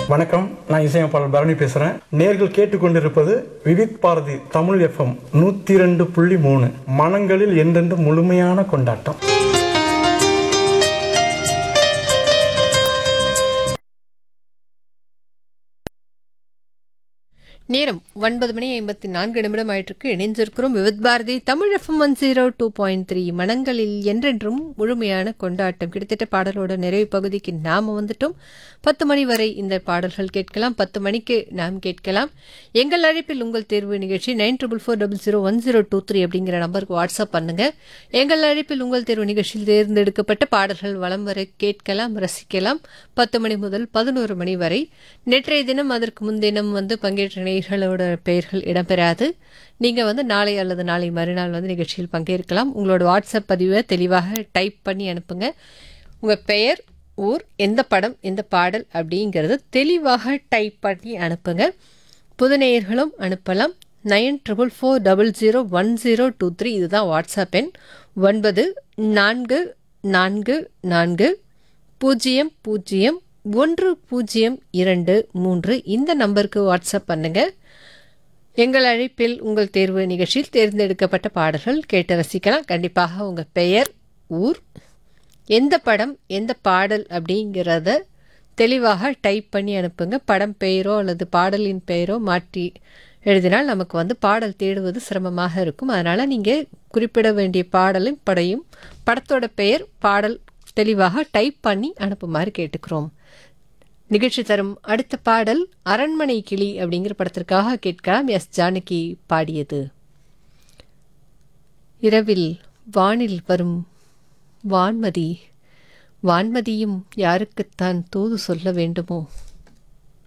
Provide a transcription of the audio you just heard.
வணக்கம் நான் இசையமைப்பாளர் பரணி பேசுகிறேன் நேர்கள் கேட்டுக்கொண்டிருப்பது விவித் பாரதி தமிழ் எஃப்எம் நூற்றி ரெண்டு புள்ளி மூணு மனங்களில் என்றென்று முழுமையான கொண்டாட்டம் நேரம் ஒன்பது மணி ஐம்பத்தி நான்கு நிமிடம் ஆயிட்டிருக்கு இணைஞ்சிருக்கிறோம் Vividh Bharati Tamil FM one zero two point three மனங்களில் என்றென்றும் முழுமையான கொண்டாட்டம் கிட்டத்தட்ட பாடலோட நிறைவு பகுதிக்கு நாம வந்துட்டோம் பத்து மணி வரை இந்த பாடல்கள் கேட்கலாம் பத்து மணிக்கு நாம் கேட்கலாம் எங்கள் அழைப்பில் உங்கள் தேர்வு நிகழ்ச்சி nine triple four double zero one zero two three அப்படிங்கிற நம்பருக்கு வாட்ஸ்அப் பண்ணுங்க எங்கள் அழைப்பில் உங்கள் தேர்வு நிகழ்ச்சியில் தேர்ந்தெடுக்கப்பட்ட பாடல்கள் வலம் வர கேட்கலாம் ரசிக்கலாம் பத்து மணி முதல் பதினோரு மணி வரை நேற்றைய தினம் அதற்கு முன்தினம் வந்து பங்கேற்ற நேயர்களோட பெயர்கள் இடம்பெறாது நீங்க வந்து நாளை அல்லது நாளை மறுநாள் வந்து நிகழ்ச்சியில் பங்கேற்கலாம் உங்களோட வாட்ஸ்அப் பதிவை தெளிவாக டைப் பண்ணி அனுப்புங்க உங்க பெயர் ஊர் எந்த படம் எந்த பாடல் அப்படிங்கிறது தெளிவாக டைப் பண்ணி அனுப்புங்க புது நேயர்களும் அனுப்பலாம் nine triple four double zero one zero two three இதுதான் வாட்ஸ்அப் எண் ஒன்பது நான்கு நான்கு நான்கு பூஜ்ஜியம் பூஜ்ஜியம் ஒன்று பூஜ்ஜியம் இரண்டு மூன்று இந்த நம்பருக்கு வாட்ஸ்அப் பண்ணுங்க எங்கள் அழைப்பில் உங்கள் தேர்வு நிகழ்ச்சியில் தேர்ந்தெடுக்கப்பட்ட பாடல்கள் கேட்டு ரசிக்கலாம் கண்டிப்பாக உங்கள் பெயர் ஊர் எந்த படம் எந்த பாடல் அப்படிங்கிறத தெளிவாக டைப் பண்ணி அனுப்புங்க படம் பெயரோ அல்லது பாடலின் பெயரோ மாற்றி எழுதினால் நமக்கு வந்து பாடல் தேடுவது சிரமமாக இருக்கும் அதனால் நீங்கள் குறிப்பிட வேண்டிய பாடலும் படையும் படத்தோட பெயர் பாடல் தெளிவாக டைப் பண்ணி அனுப்புமாறு கேட்டுக்கிறோம் நிகழ்ச்சி தரும் அடுத்த பாடல் அரண்மனை கிளி அப்படிங்கிற படத்திற்காக கேட்கலாம் எஸ் ஜானகி பாடியது இரவில் வானில் வரும் வான்மதி வான்மதியும் யாருக்குத்தான் தூது சொல்ல வேண்டுமோ